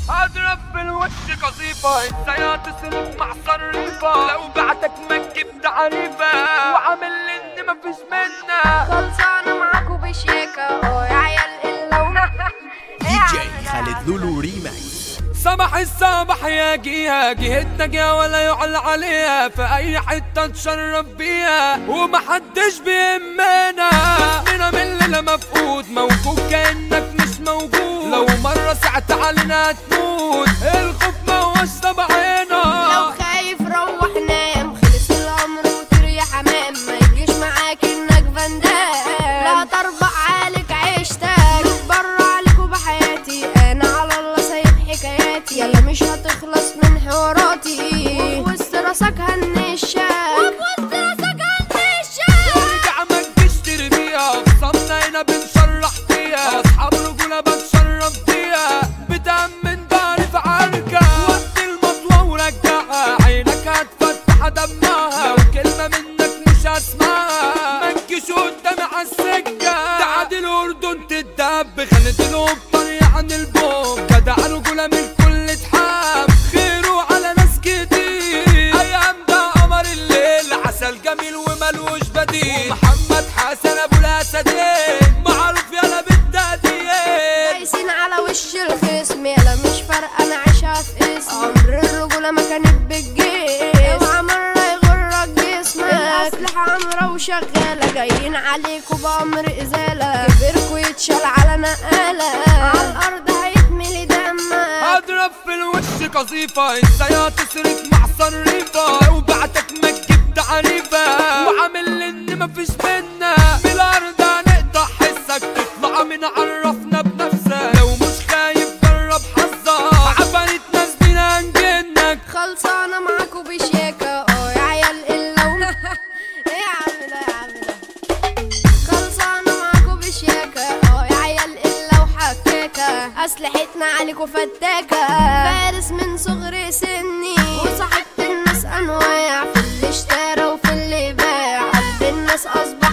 اضرب بالوش قصيفة ازاي تصرف مع صريفة لو بعتك ما تجيب تعريفة وعامل ان مفيش منها خلصانة معاكوا بشياكة اه يا عيال الا دي جي خالد لولو ريماكس سمح السمح يا جيها جهتنا جا ولا يعلى عليها في اي حتة نشرف بيها ومحدش بيهمنا اسمنا من الليلة مفقود موجود كأنك مش موجود لو مرة سعت علينا هتموت الخوف ما هوش طبعنا لو خايف روح نام خلص الامر وطير يا حمام ما يجيش معاك انك فندام لا تربع عليك عيشتك بره عليكوا بحياتي انا على الله سايب حكاياتي يلا مش هتخلص من حواراتي وسط راسك هنشك وسط راسك هنشك ارجع ما تجيش ترميها خصمنا هنا بنشرح فيها اصحاب رجولة بتشرف فيها بتأمن داري في عركة وقت المطوة ورجعها عينك هتفتح دمها لو كلمة منك مش هسمعها ما تجيش قدامي عالسكة تعادي الأردن تتدب خانت الأم طريق عن البوم جدع رجولة من كل اتحاب خيره على ناس كتير أيام ده قمر الليل عسل جميل وملوش بديل ومحمد حسن أبو الأسدين معروف يلا بالتقدير دايسين على وش الخصم يلا مش فارقة انا عايشة في اسم عمر الرجولة ما كانت بالجيش اوعى مرة يغرك جسمك الأسلحة عمرة وشغالة جايين عليكوا بأمر إزالة كبركوا يتشال على نقالة على الأرض هيتملي دمك اضرب في الوش قصيفة ازاي هتصرف مع صريفة لو بعتك ما تجيب تعريفة وعامل ان مفيش منا بالارض هنقطع حسك تطلع من عرفنا بنفسك لو مش خايف جرب حظك عفاريت ناس بينا هنجنك خلصانة معاكوا بشياكة اه يا عيال إلا و... ايه يا عم ده يا عم ده خلصانة معاكوا بشياكة اه يا عيال إلا وحكاكة أسلحتنا عليكوا فتاكة فارس من صغر سني وصاحبت الناس أنواع في اللي اشترى وفي اللي باع قلب الناس أصبح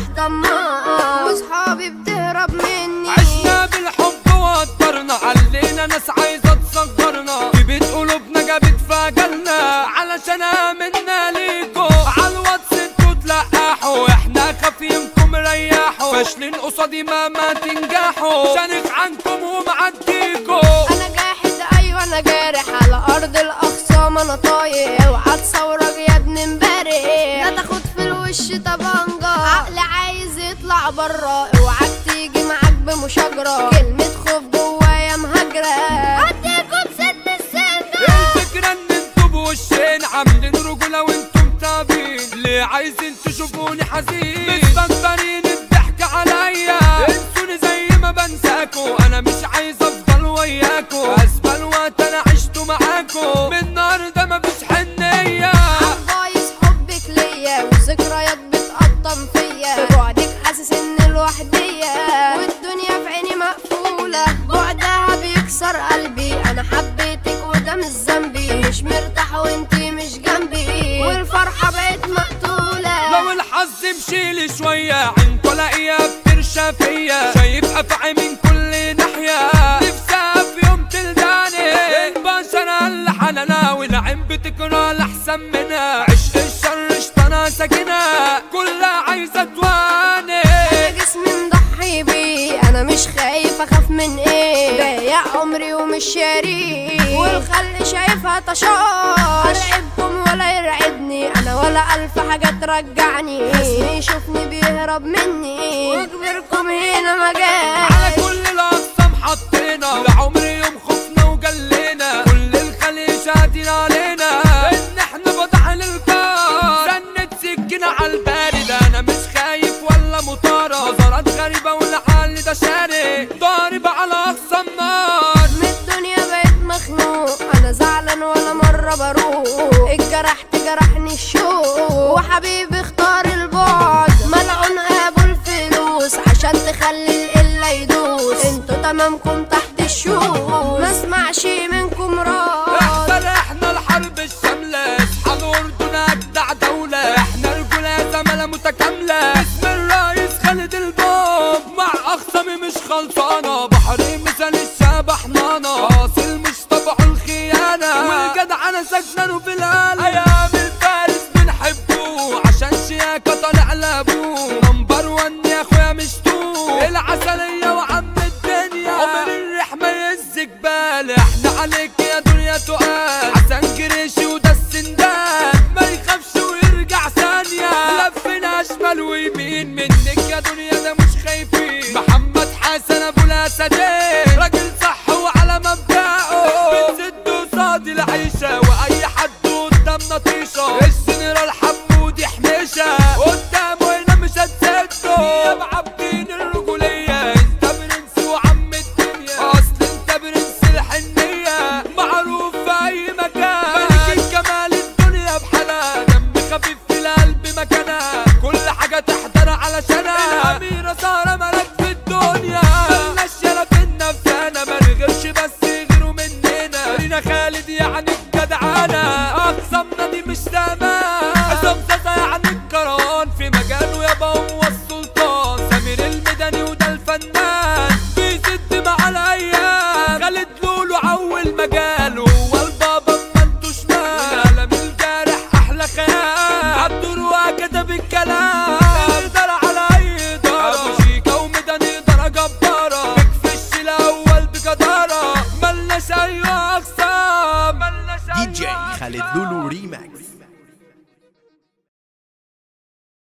طماع وصحابي بتهرب مني عشنا بالحب وقدرنا علينا ناس عايزة تصغرنا في بيت قلوبنا جابت فجلنا علشان آمنا ليكو عالواتس انتوا تلقحوا احنا خافينكم ريحوا فاشلين قصادي ما ما تنجحوا شانق عنكم ومعديكو انا جاحد ايوه انا جارح على ارض الاخصام انا طايق اوعى تصورك يا ابن امبارح لا تاخد في الوش طبنجة عقلي عايز يطلع برا اوعاك تيجي معاك بمشاجرة كلمة خوف جوايا مهاجرة هديكوا بسن السنة الفكرة ان انتوا بوشين عاملين رجولة وانتم تابين ليه عايزين تشوفوني حزين مستنطرين الضحك عليا انسوني زي ما بنساكوا انا مش عايز افضل وياكوا اسفل وقت انا عشته معاكوا من النهارده مفيش حنية بايظ حبك ليا وذكريات بتقطم فيا في بعدك حاسس ان الوحدية والدنيا في عيني مقفولة بعدها بيكسر قلبي انا حبيتك وده مش ذنبي مش مرتاح وانتي مش جنبي والفرحة بقت مقتولة لو الحظ مشيلي شوية عينكوا الاقيها بترشى فيا شايف افعي من كل ناحية نفسها في يوم تلداني البشر اللي حنانا والعين بتكره الاحسن منها عشق الشر اشتنا ساكنها كلها عايزة تواني انا جسمي مضحي بيه انا مش خايف اخاف من ايه بايع عمري ومش شاريه والخلق شايفها طشاش ارعبكم ولا يرعبني انا ولا الف حاجه ترجعني خصمي يشوفني بيهرب مني وكبركم هنا مجال على كل الاقسام حطينا لعمر يوم خفنا وجلينا كل الخلق شاهدين علينا ان احنا فتح للكار سنة سكينة على البارد انا مش خايف ولا مطارة نظرات غريبة والحال ده شاري ضارب على اقصى النار من الدنيا بقيت مخنوق انا زعلان ولا مره بروق اتجرحت جرحني الشوق وحبيبي اختار البعد ملعون ابو الفلوس عشان تخلي القله يدوس انتوا تمامكم تحت الشوق ما اسمعش منكم راد احسن احنا الحرب الشاملة اصحى الاردن اجدع دولة احنا رجولة زمالة متكاملة اسم الرئيس خالد الباب مع اخصامي مش خلصانة بحر مثال الشبح نانا اصل مش طبعه سكنانه في القلب ايام الفارس بنحبه عشان شياكة طالع لابوه نمبر ون يا اخويا مش تو العسلية وعم الدنيا عمر الريح ما يهز جبال احنا عليك يا دنيا تقال حسن جريشي وده السندان ما يخافش ويرجع ثانية لفنا شمال ويمين منك يا دنيا ده مش خايفين محمد حسن ابو الاسدين راجل صح وعلى مبدأه بنسد قصاد العيشة واي حد قدامنا طيشة الجنرال حمودي حميشة قدامه هنا مش هتسده يا معبدين الرجولية انت برنس وعم الدنيا اصل انت برنس الحنية معروف في اي مكان ملك الجمال الدنيا بحالها دم خفيف في القلب مكانها كل حاجة تحضر علشانها الأميرة سارة ملك في الدنيا ملناش يلا في النفسانة ما نغيرش بس يغيروا مننا رينا خالد يعني الجدعانة أقسامنا دي مش تمام عصام زازا يعني الكروان في مجاله يابا هو السلطان سمير الميداني وده الفنان بيسد مع الأيام خالد لولو عول مجاله هو البابا ما انتو شمال والقلم الجارح أحلى خيال عبد الرواق كتب الكلام يقدر على أي إدارة أبو شيكا وميداني درجة جبارة بكفش الأول بجدارة ملناش أي أقسام ملناش دي جي خالد لولو